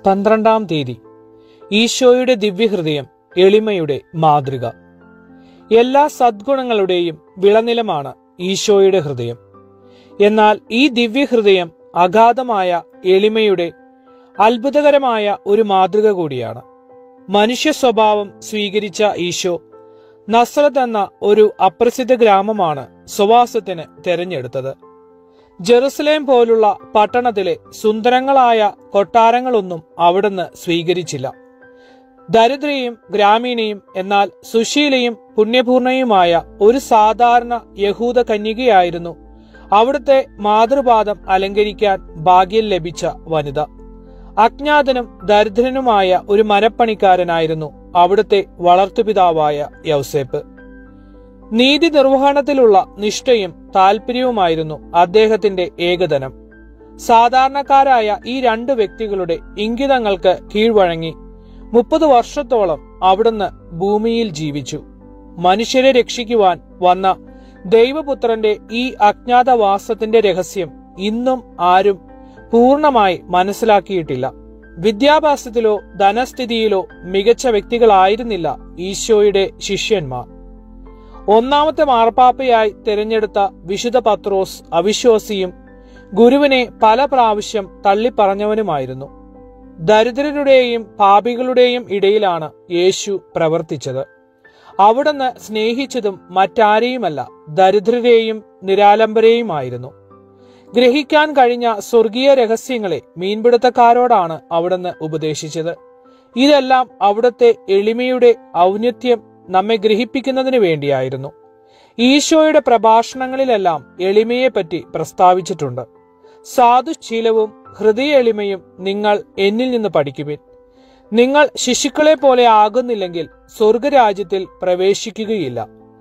പന്ത്രണ്ടാം തീയതി ഈശോയുടെ ദിവ്യഹൃദയം എളിമയുടെ മാതൃക എല്ലാ സദ്ഗുണങ്ങളുടെയും വിളനിലമാണ് ഈശോയുടെ ഹൃദയം എന്നാൽ ഈ ദിവ്യഹൃദയം അഗാധമായ എളിമയുടെ അത്ഭുതകരമായ ഒരു മാതൃക കൂടിയാണ് മനുഷ്യ സ്വഭാവം സ്വീകരിച്ച ഈശോ നസ്രത്ത് എന്ന ഒരു അപ്രസിദ്ധ ഗ്രാമമാണ് സ്വവാസത്തിന് തെരഞ്ഞെടുത്തത് ജെറുസലേം പോലുള്ള പട്ടണത്തിലെ സുന്ദരങ്ങളായ കൊട്ടാരങ്ങളൊന്നും അവിടുന്ന് സ്വീകരിച്ചില്ല ദരിദ്രയും ഗ്രാമീണയും എന്നാൽ സുശീലയും പുണ്യപൂർണയുമായ ഒരു സാധാരണ യഹൂദ കന്യകയായിരുന്നു അവിടുത്തെ മാതൃപാദം അലങ്കരിക്കാൻ ഭാഗ്യം ലഭിച്ച വനിത അജ്ഞാതനും ദരിദ്രനുമായ ഒരു മരപ്പണിക്കാരനായിരുന്നു അവിടുത്തെ വളർത്തുപിതാവായ യൗസേപ്പ് നീതി നിർവഹണത്തിലുള്ള നിഷ്ഠയും താല്പര്യവുമായിരുന്നു അദ്ദേഹത്തിന്റെ ഏകധനം സാധാരണക്കാരായ ഈ രണ്ട് വ്യക്തികളുടെ ഇംഗിതങ്ങൾക്ക് കീഴ്വഴങ്ങി മുപ്പത് വർഷത്തോളം അവിടുന്ന് ഭൂമിയിൽ ജീവിച്ചു മനുഷ്യരെ രക്ഷിക്കുവാൻ വന്ന ദൈവപുത്രന്റെ ഈ അജ്ഞാതവാസത്തിന്റെ രഹസ്യം ഇന്നും ആരും പൂർണ്ണമായി മനസ്സിലാക്കിയിട്ടില്ല വിദ്യാഭ്യാസത്തിലോ ധനസ്ഥിതിയിലോ മികച്ച വ്യക്തികളായിരുന്നില്ല ഈശോയുടെ ശിഷ്യന്മാർ ഒന്നാമത്തെ മാർപ്പാപ്പയായി തിരഞ്ഞെടുത്ത വിശുദ്ധ പത്രോസ് അവിശ്വാസിയും ഗുരുവിനെ പല പ്രാവശ്യം തള്ളിപ്പറഞ്ഞവനുമായിരുന്നു ദരിദ്രരുടെയും പാപികളുടെയും ഇടയിലാണ് യേശു പ്രവർത്തിച്ചത് അവിടുന്ന് സ്നേഹിച്ചതും മറ്റാരെയുമല്ല ദരിദ്രരെയും നിരാലംബരെയുമായിരുന്നു ഗ്രഹിക്കാൻ കഴിഞ്ഞ സ്വർഗീയ രഹസ്യങ്ങളെ മീൻപിടുത്തക്കാരോടാണ് അവിടുന്ന് ഉപദേശിച്ചത് ഇതെല്ലാം അവിടുത്തെ എളിമയുടെ ഔന്നത്യം നമ്മെ ഗ്രഹിപ്പിക്കുന്നതിന് വേണ്ടിയായിരുന്നു ഈശോയുടെ പ്രഭാഷണങ്ങളിലെല്ലാം എളിമയെപ്പറ്റി പ്രസ്താവിച്ചിട്ടുണ്ട് സാധുശീലവും ഹൃദയ എളിമയും നിങ്ങൾ എന്നിൽ നിന്ന് പഠിക്കുവിൻ നിങ്ങൾ ശിശുക്കളെ പോലെ ആകുന്നില്ലെങ്കിൽ സ്വർഗരാജ്യത്തിൽ പ്രവേശിക്കുകയില്ല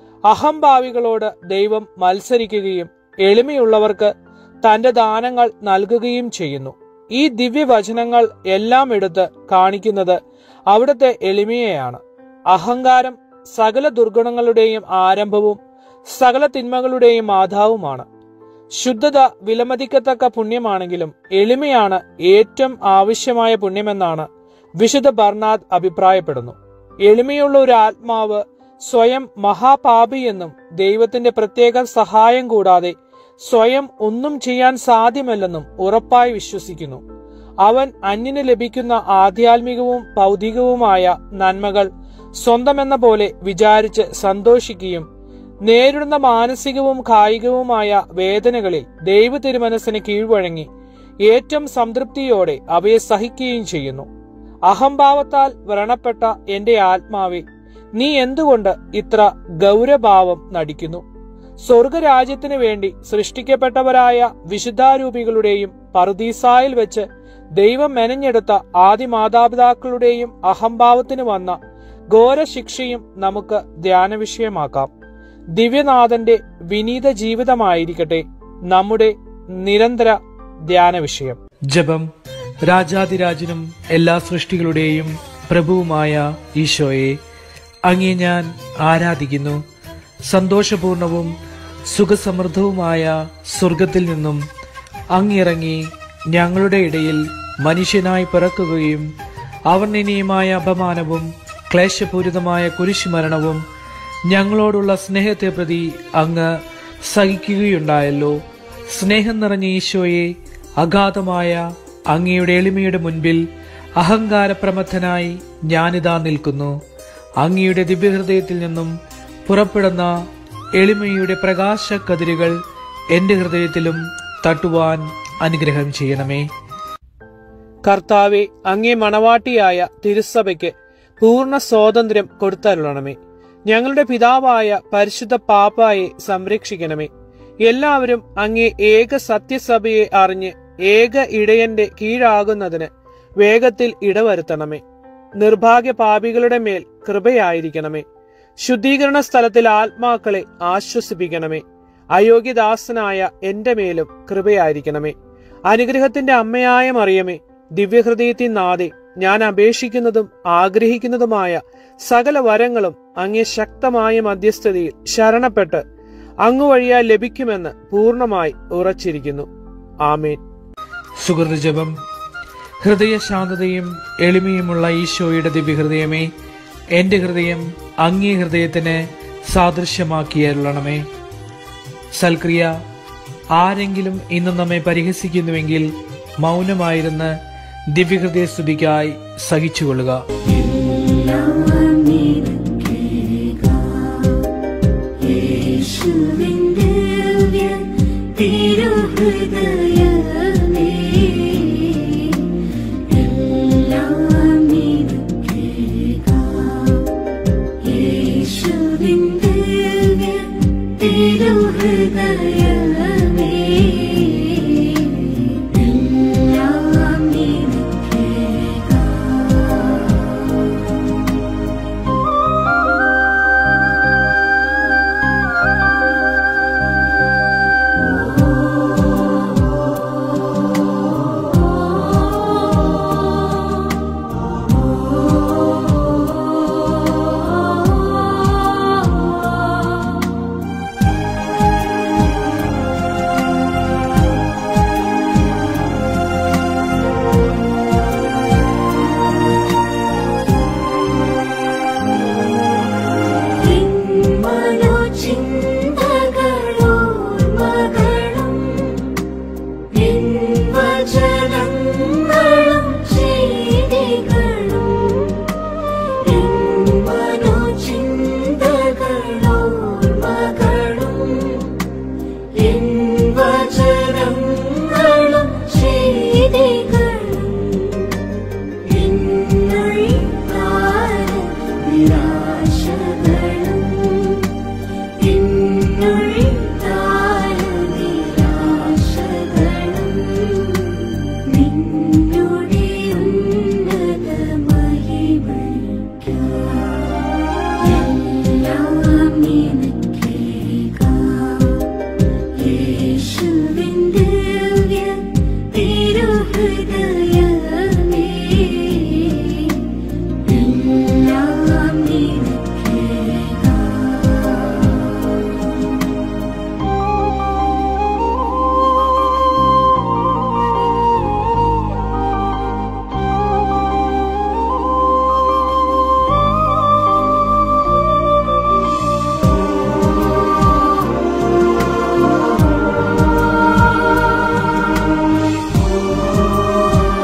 അഹംഭാവികളോട് ദൈവം മത്സരിക്കുകയും എളിമയുള്ളവർക്ക് തന്റെ ദാനങ്ങൾ നൽകുകയും ചെയ്യുന്നു ഈ ദിവ്യവചനങ്ങൾ എല്ലാം എടുത്ത് കാണിക്കുന്നത് അവിടുത്തെ എളിമയെയാണ് അഹങ്കാരം സകല ദുർഗുണങ്ങളുടെയും ആരംഭവും സകല തിന്മകളുടെയും മാതാവുമാണ് ശുദ്ധത വിലമതിക്കത്തക്ക പുണ്യമാണെങ്കിലും എളിമയാണ് ഏറ്റവും ആവശ്യമായ പുണ്യമെന്നാണ് വിശുദ്ധ ബർണാദ് അഭിപ്രായപ്പെടുന്നു എളിമയുള്ള ഒരു ആത്മാവ് സ്വയം മഹാപാപി എന്നും ദൈവത്തിന്റെ പ്രത്യേക സഹായം കൂടാതെ സ്വയം ഒന്നും ചെയ്യാൻ സാധ്യമല്ലെന്നും ഉറപ്പായി വിശ്വസിക്കുന്നു അവൻ അന്യന് ലഭിക്കുന്ന ആധ്യാത്മികവും ഭൗതികവുമായ നന്മകൾ സ്വന്തമെന്ന പോലെ വിചാരിച്ച് സന്തോഷിക്കുകയും നേരിടുന്ന മാനസികവും കായികവുമായ വേദനകളിൽ ദൈവ തിരുമനസ്സിന് കീഴ്വഴങ്ങി ഏറ്റവും സംതൃപ്തിയോടെ അവയെ സഹിക്കുകയും ചെയ്യുന്നു അഹംഭാവത്താൽ വ്രണപ്പെട്ട എന്റെ ആത്മാവെ നീ എന്തുകൊണ്ട് ഇത്ര ഗൗരഭാവം നടിക്കുന്നു സ്വർഗരാജ്യത്തിനു വേണ്ടി സൃഷ്ടിക്കപ്പെട്ടവരായ വിശുദ്ധാരൂപികളുടെയും പറുദീസായിൽ വെച്ച് ദൈവം മെനഞ്ഞെടുത്ത ആദി മാതാപിതാക്കളുടെയും അഹംഭാവത്തിന് വന്ന ഘോര ശിക്ഷയും നമുക്ക് ധ്യാന വിഷയമാക്കാം ദിവ്യനാഥന്റെ വിനീത ജീവിതമായിരിക്കട്ടെ നമ്മുടെ നിരന്തര ധ്യാന വിഷയം ജപം രാജാതിരാജനും എല്ലാ സൃഷ്ടികളുടെയും പ്രഭുവുമായ ഈശോയെ അങ്ങേ ഞാൻ ആരാധിക്കുന്നു സന്തോഷപൂർണവും സുഖസമൃദ്ധവുമായ സ്വർഗത്തിൽ നിന്നും അങ്ങിറങ്ങി ഞങ്ങളുടെ ഇടയിൽ മനുഷ്യനായി പിറക്കുകയും അവർണ്ണനീയമായ അപമാനവും ക്ലേശപൂരിതമായ കുരിശുമരണവും ഞങ്ങളോടുള്ള സ്നേഹത്തെ പ്രതി അങ്ങ് സഹിക്കുകയുണ്ടായല്ലോ സ്നേഹം നിറഞ്ഞ ഈശോയെ അഗാധമായ അങ്ങയുടെ എളിമയുടെ മുൻപിൽ അഹങ്കാരപ്രമഥനായി ഞാനിതാ നിൽക്കുന്നു അങ്ങയുടെ ദിവ്യഹൃദയത്തിൽ നിന്നും പുറപ്പെടുന്ന എളിമയുടെ പ്രകാശ കതിരുകൾ എന്റെ ഹൃദയത്തിലും തട്ടുവാൻ അനുഗ്രഹം ചെയ്യണമേ കർത്താവെ അങ്ങേ മണവാട്ടിയായ തിരുസഭയ്ക്ക് പൂർണ്ണ സ്വാതന്ത്ര്യം കൊടുത്തരുളണമേ ഞങ്ങളുടെ പിതാവായ പരിശുദ്ധ പാപ്പായെ സംരക്ഷിക്കണമേ എല്ലാവരും അങ്ങേ ഏക സത്യസഭയെ അറിഞ്ഞ് ഏക ഇടയന്റെ കീഴാകുന്നതിന് വേഗത്തിൽ ഇടവരുത്തണമേ നിർഭാഗ്യ പാപികളുടെ മേൽ കൃപയായിരിക്കണമേ ശുദ്ധീകരണ സ്ഥലത്തിൽ ആത്മാക്കളെ ആശ്വസിപ്പിക്കണമേ അയോഗ്യദാസനായ എന്റെ മേലും കൃപയായിരിക്കണമേ അനുഗ്രഹത്തിന്റെ അമ്മയായ മറിയമേ ദിവ്യഹൃദയത്തിൻ നാദെ ഞാൻ അപേക്ഷിക്കുന്നതും ആഗ്രഹിക്കുന്നതുമായ സകല വരങ്ങളും അങ്ങേ ശക്തമായ മധ്യസ്ഥതയിൽ ശരണപ്പെട്ട് അങ്ങു വഴിയാൽ ലഭിക്കുമെന്ന് പൂർണ്ണമായി ഉറച്ചിരിക്കുന്നു ആമേൻ സുഹൃത ജപം ഹൃദയശാന്തതയും എളിമയുമുള്ള ഈശോയുടെ ദിവ്യഹൃദയമേ എന്റെ ഹൃദയം അങ്ങേ ഹൃദയത്തിന് സാദൃശ്യമാക്കിയരുളണമേ സൽക്രിയ ആരെങ്കിലും ഇന്ന് നമ്മെ പരിഹസിക്കുന്നുവെങ്കിൽ മൗനമായിരുന്ന് ദിവ്യഹൃദയ സ്തുതിക്കായി സഹിച്ചുകൊള്ളുക യേശുവിന്റെ തിരുഹൃദയമേ എല്ലാം നിനക്കേക യേശുവിന്റെ തിരുഹൃദയമേ എല്ലാം നിനക്കേക മനോചിന്തകളോർമകളും എൻ വചനങ്ങളും ചെയ്തികളും എൻ മനോചിന്തകളോർമകളും എൻ വചനങ്ങളും ചെയ്തികളും യേശുവിന്റെ തിരുഹൃദയമേ എല്ലാം നിനക്കേക യേശുവിന്റെ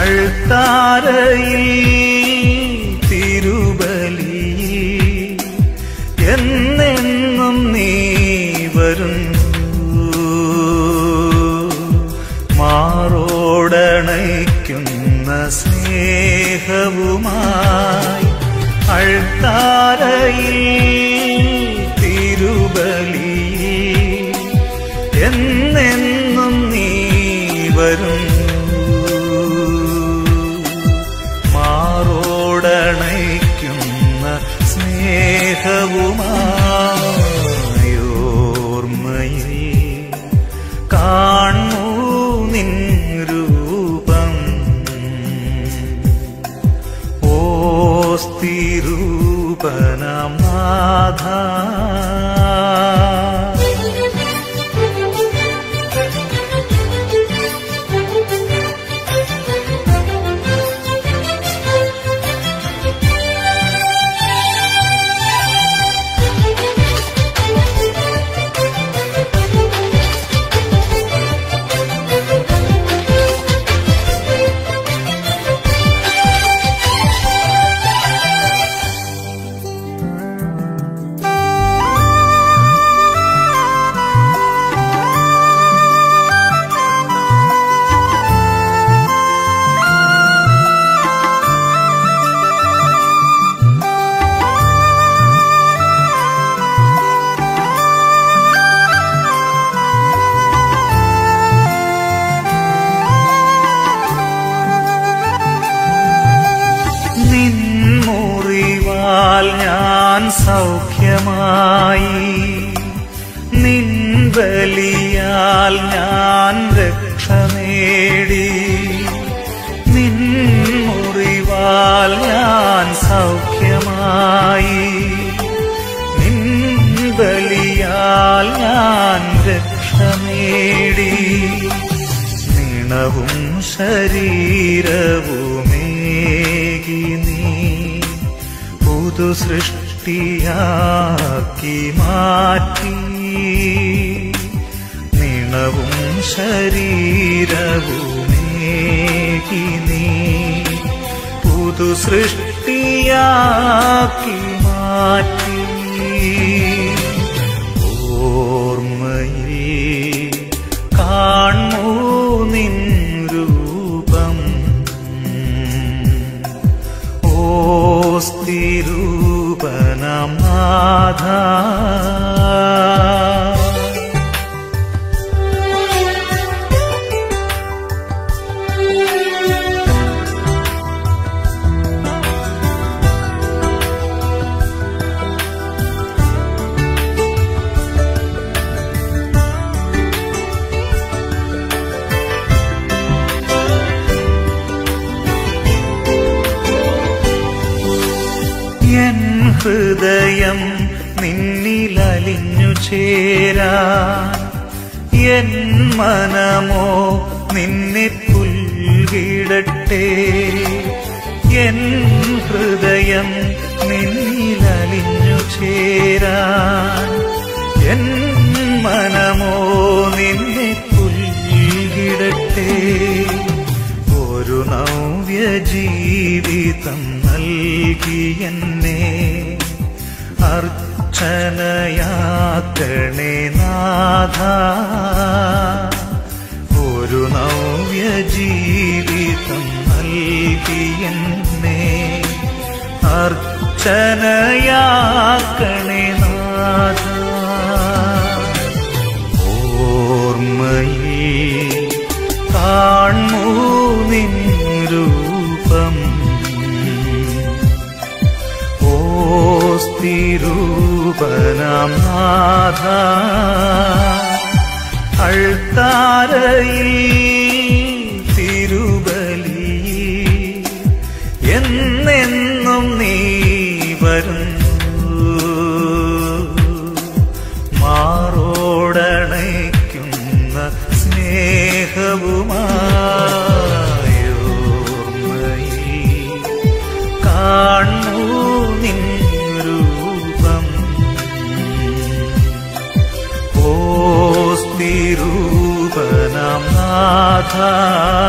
അൾത്താരയിൽ തിരുബലി എന്നെന്നും നീ വരുന്നു മാറോടണയ്ക്കുന്ന സ്നേഹവുമായി അൾത്താരയിൽ തിരുബലി എന്നെന്നും നീ വരുന്നു മാറോടണയ്ക്കുന്ന സ്നേഹവുമായോർമ്മയിൽ കാണൂ നിൻ രൂപം ഓസ്തിരൂപനം നാഥ നിൻമുറിവാൽ ഞാൻ സൗഖ്യമായി നിൻ ബലിയാൽ ഞാൻ രക്ഷ നേടി നിൻമുറിവാൽ ഞാൻ സൗഖ്യമായി നിൻ ബലിയാൽ ഞാൻ രക്ഷ നേടി നിണവും ശരീരവുമേകി നീ പുതു സൃഷ്ടിയാക്കി മാറ്റി നിണവും ശരീരവുമേകി നീ പുതു സൃഷ്ടിയാക്കി മാറ്റി ഓർമ്മയിൽ കാണൂ നിൻ രൂപം ഓസ്തിരൂപനം നാഥ എൻ ഹൃദയം നിന്നിലലിഞ്ഞു ചേരാൻ എൻ മനമോ നിന്നെ പുൽകിടട്ടെ എൻ ഹൃദയം നിന്നിലലിഞ്ഞു ചേരാൻ എൻ മനമോ നിന്നെ പുൽകിടട്ടെ ഒരു നവ്യ ജീവിതം നൽകി എന്നെ അർച്ചനയാക്കണേ നാഥ ഒരു നവ്യ ജീവിതം നൽകി എന്നെ അർച്ചനയാക്കണേ നാഥ ഓർമ്മയിൽ കാണൂ നിൻ രൂപം ഓസ്തിരൂപനാം നാഥ അൾത്താരയിൽ തിരുബലി എന്നെന്നും നീ വരുന്നു മാറോടണയ്ക്കുന്ന സ്നേഹവുമായോർമ്മയിൽ കാണൂ നിൻ രൂപം ഓസ്തിരൂപനം നാഥ